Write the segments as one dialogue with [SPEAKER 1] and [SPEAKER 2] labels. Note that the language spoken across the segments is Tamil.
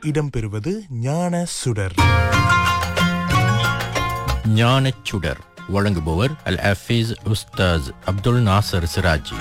[SPEAKER 1] இடம்பெறுவது ஞான சுடர்
[SPEAKER 2] ஞானச் சுடர் வழங்குபவர் அல் ஹஃபீஸ் உஸ்தாஸ் அப்துல் நாசர் சிராஜி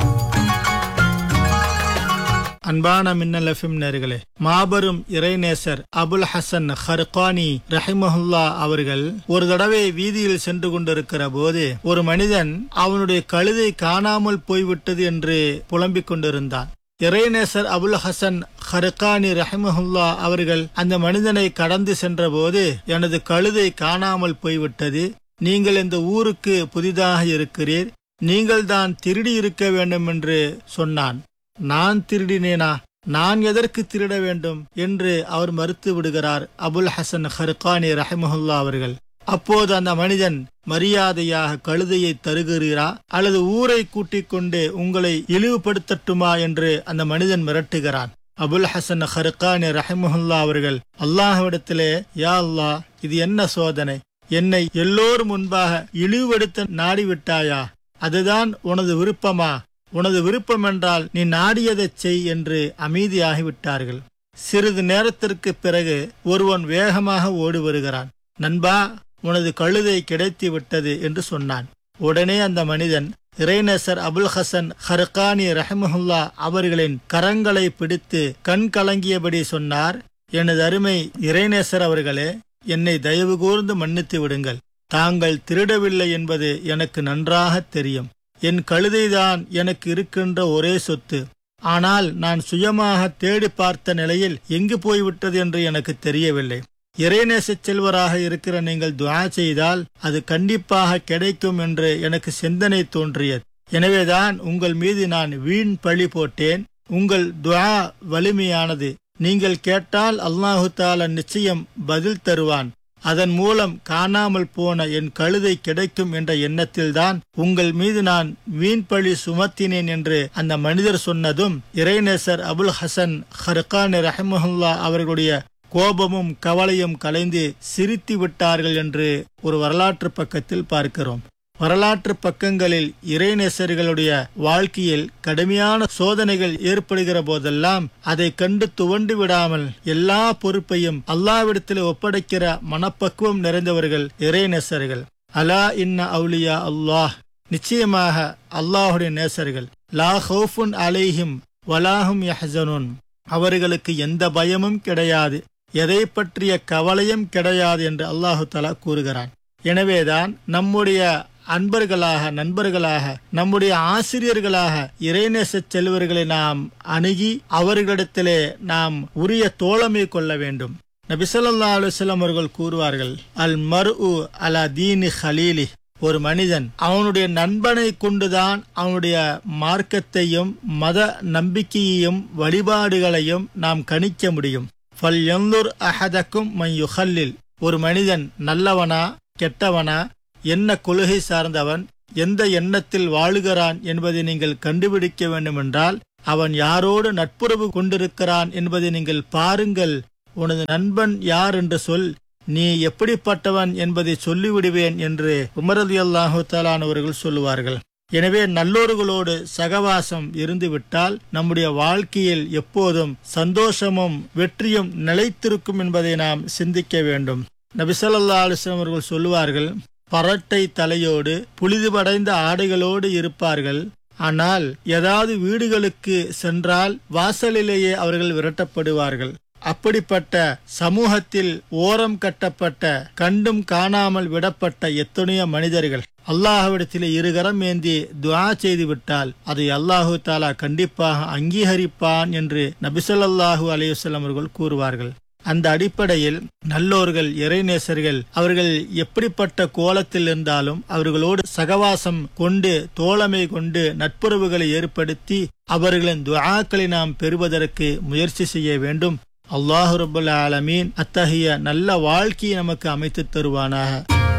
[SPEAKER 3] அன்பான மின்னல் எஃப்எம் நேர்களே மாபெரும் இறைநேசர் அபுல் ஹசன் ஹர்கானி ரஹிமஹுல்லா அவர்கள் ஒரு தடவை வீதியில் சென்று கொண்டிருக்கிற போது ஒரு மனிதன் அவனுடைய கழுதை காணாமல் போய்விட்டது என்று புலம்பிக் கொண்டிருந்தான் இறைநேசர் அபுல் ஹசன் ஹர்கானி ரஹிமஹுல்லா அவர்கள் அந்த மனிதனை கடந்து சென்றபோது எனது கழுதை காணாமல் போய்விட்டது நீங்கள் இந்த ஊருக்கு புதிதாக இருக்கிறீர் நீங்கள் தான் திருடி இருக்க வேண்டும் என்று சொன்னான் நான் திருடினேனா நான் எதற்கு திருட வேண்டும் என்று அவர் மறுத்து விடுகிறார் அபுல் ஹசன் ஹர்கானி ரஹிமஹுல்லா அவர்கள் அப்போது அந்த மனிதன் மரியாதையாக கழுதையை தருகிறீரா அல்லது ஊரை கூட்டிக் கொண்டு உங்களை இழிவுபடுத்தட்டுமா என்று அந்த மனிதன் மிரட்டுகிறான் அபுல் ஹசன் ஹர்கானி ரஹிமஹுல்லா அவர்கள் அல்லாஹ்விடத்திலே யா அல்லாஹ் இது என்ன சோதனை என்னை எல்லோரும் முன்பாக இழிவுபடுத்த நாடிவிட்டாயா அதுதான் உனது விருப்பமா உனது விருப்பம் என்றால் நீ நாடியதைச் செய் என்று அமைதியாகிவிட்டார்கள் சிறிது நேரத்திற்கு பிறகு ஒருவன் வேகமாக ஓடி வருகிறான் நண்பா உனது கழுதை கிடைத்து விட்டது என்று சொன்னான் உடனே அந்த மனிதன் இறைநேசர் அபுல் ஹசன் ஹர்கானி ரஹமுல்லா அவர்களின் கரங்களை பிடித்து கண் கலங்கியபடி சொன்னார் எனது அருமை இறைநேசர் அவர்களே என்னை தயவு கூர்ந்து மன்னித்து விடுங்கள் தாங்கள் திருடவில்லை என்பது எனக்கு நன்றாக தெரியும் என் கழுதைதான் எனக்கு இருக்கின்ற ஒரே சொத்து ஆனால் நான் சுயமாக தேடி பார்த்த நிலையில் எங்கு போய்விட்டது என்று எனக்கு தெரியவில்லை இறைநேச செல்வராக இருக்கிற நீங்கள் துவா செய்தால் அது கண்டிப்பாக கிடைக்கும் என்று எனக்கு சிந்தனை தோன்றியது எனவேதான் உங்கள் மீது நான் வீண் பழி போட்டேன் உங்கள் துவா வலிமையானது நீங்கள் கேட்டால் அல்லாஹு தாலா நிச்சயம் பதில் தருவான் அதன் மூலம் காணாமல் போன என் கழுதை கிடைக்கும் என்ற எண்ணத்தில்தான் உங்கள் மீது நான் வீண்பழி சுமத்தினேன் என்று அந்த மனிதர் சொன்னதும் இறைநேசர் அபுல் ஹசன் ஹர்கான் ரஹமுல்லா அவர்களுடைய கோபமும் கவலையும் கலைந்து சிரித்து விட்டார்கள் என்று ஒரு வரலாற்று பக்கத்தில் பார்க்கிறோம் வரலாற்று பக்கங்களில் இறைநேசர்களுடைய வாழ்க்கையில் கடுமையான சோதனைகள் ஏற்படுகிற போதெல்லாம் அதை கண்டு துவண்டு விடாமல் எல்லா பொறுப்பையும் அல்லாவிடத்தில் ஒப்படைக்கிற மனப்பக்குவம் நிறைந்தவர்கள் இறைநேசர்கள் அலா இன்ன அவுலியா அல்லாஹ் நிச்சயமாக அல்லாஹுடைய நேசர்கள் லா ஹவுஃபுன் அலைஹிம் வலாஹும் யஹ்சனுன் அவர்களுக்கு எந்த பயமும் கிடையாது எதை பற்றிய கவலையும் கிடையாது என்று அல்லாஹு தலா கூறுகிறான் எனவேதான் நம்முடைய அன்பர்களாக நண்பர்களாக நம்முடைய ஆசிரியர்களாக இறைநேச செல்வர்களை நாம் அணுகி அவர்களிடத்திலே நாம் உரிய தோழமை கொள்ள வேண்டும் நபிசல்லா அலுவலம் அவர்கள் கூறுவார்கள் அல் மரு அலா தீனி ஹலீலி ஒரு மனிதன் அவனுடைய நண்பனை கொண்டுதான் அவனுடைய மார்க்கத்தையும் மத நம்பிக்கையையும் வழிபாடுகளையும் நாம் கணிக்க முடியும் ஃபல் எந்தூர் அஹதக்கும் மையுஹல்லில் ஒரு மனிதன் நல்லவனா கெட்டவனா என்ன கொள்கை சார்ந்தவன் எந்த எண்ணத்தில் வாழுகிறான் என்பதை நீங்கள் கண்டுபிடிக்க வேண்டுமென்றால் அவன் யாரோடு நட்புறவு கொண்டிருக்கிறான் என்பதை நீங்கள் பாருங்கள் உனது நண்பன் யார் என்று சொல் நீ எப்படிப்பட்டவன் என்பதை சொல்லிவிடுவேன் என்று உமரது அல்லாஹு தாலானவர்கள் சொல்லுவார்கள் எனவே நல்லோர்களோடு சகவாசம் இருந்துவிட்டால் நம்முடைய வாழ்க்கையில் எப்போதும் சந்தோஷமும் வெற்றியும் நிலைத்திருக்கும் என்பதை நாம் சிந்திக்க வேண்டும் நபிசல்லா அலுவலம் அவர்கள் சொல்லுவார்கள் பரட்டை தலையோடு புலிதுபடைந்த ஆடைகளோடு இருப்பார்கள் ஆனால் ஏதாவது வீடுகளுக்கு சென்றால் வாசலிலேயே அவர்கள் விரட்டப்படுவார்கள் அப்படிப்பட்ட சமூகத்தில் ஓரம் கட்டப்பட்ட கண்டும் காணாமல் விடப்பட்ட எத்தனையோ மனிதர்கள் அல்லாஹ்விடத்தில் இருகரம் ஏந்தி துவா செய்து விட்டால் அதை அல்லாஹு தாலா கண்டிப்பாக அங்கீகரிப்பான் என்று நபிசல்லாஹூ அலையுசல்லம் அவர்கள் கூறுவார்கள் அந்த அடிப்படையில் நல்லோர்கள் இறைநேசர்கள் அவர்கள் எப்படிப்பட்ட கோலத்தில் இருந்தாலும் அவர்களோடு சகவாசம் கொண்டு தோழமை கொண்டு நட்புறவுகளை ஏற்படுத்தி அவர்களின் துஆக்களை நாம் பெறுவதற்கு முயற்சி செய்ய வேண்டும் அல்லாஹு ரபுல் ஆலமீன் அத்தகைய நல்ல வாழ்க்கையை நமக்கு அமைத்து தருவானாக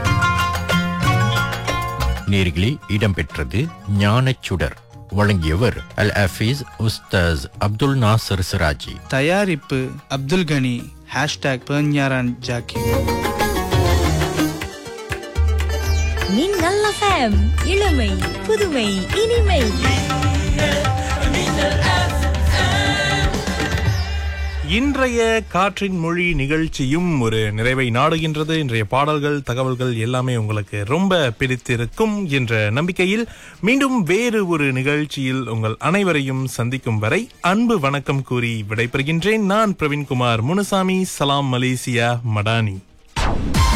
[SPEAKER 2] நேர்களில் இடம்பெற்றது ஞானச் சுடர் வழங்கியவர் அல் ஹஃபீஸ் உஸ்தாஸ் அப்துல் நாசர் சிராஜி
[SPEAKER 4] தயாரிப்பு அப்துல் கனி ஹேஷ்டாக் பெர்ஞாரான் ஜாக்கி
[SPEAKER 5] மின்னல் எஃப்எம் இளமை புதுமை இனிமை
[SPEAKER 1] இன்றைய காற்றின் மொழி நிகழ்ச்சியும் ஒரு நிறைவை நாடுகின்றது இன்றைய பாடல்கள் தகவல்கள் எல்லாமே உங்களுக்கு ரொம்ப பிடித்திருக்கும் என்ற நம்பிக்கையில் மீண்டும் வேறு ஒரு நிகழ்ச்சியில் உங்கள் அனைவரையும் சந்திக்கும் வரை அன்பு வணக்கம் கூறி விடைபெறுகின்றேன் நான் பிரவீன்குமார் முனுசாமி சலாம் மலேசியா மடானி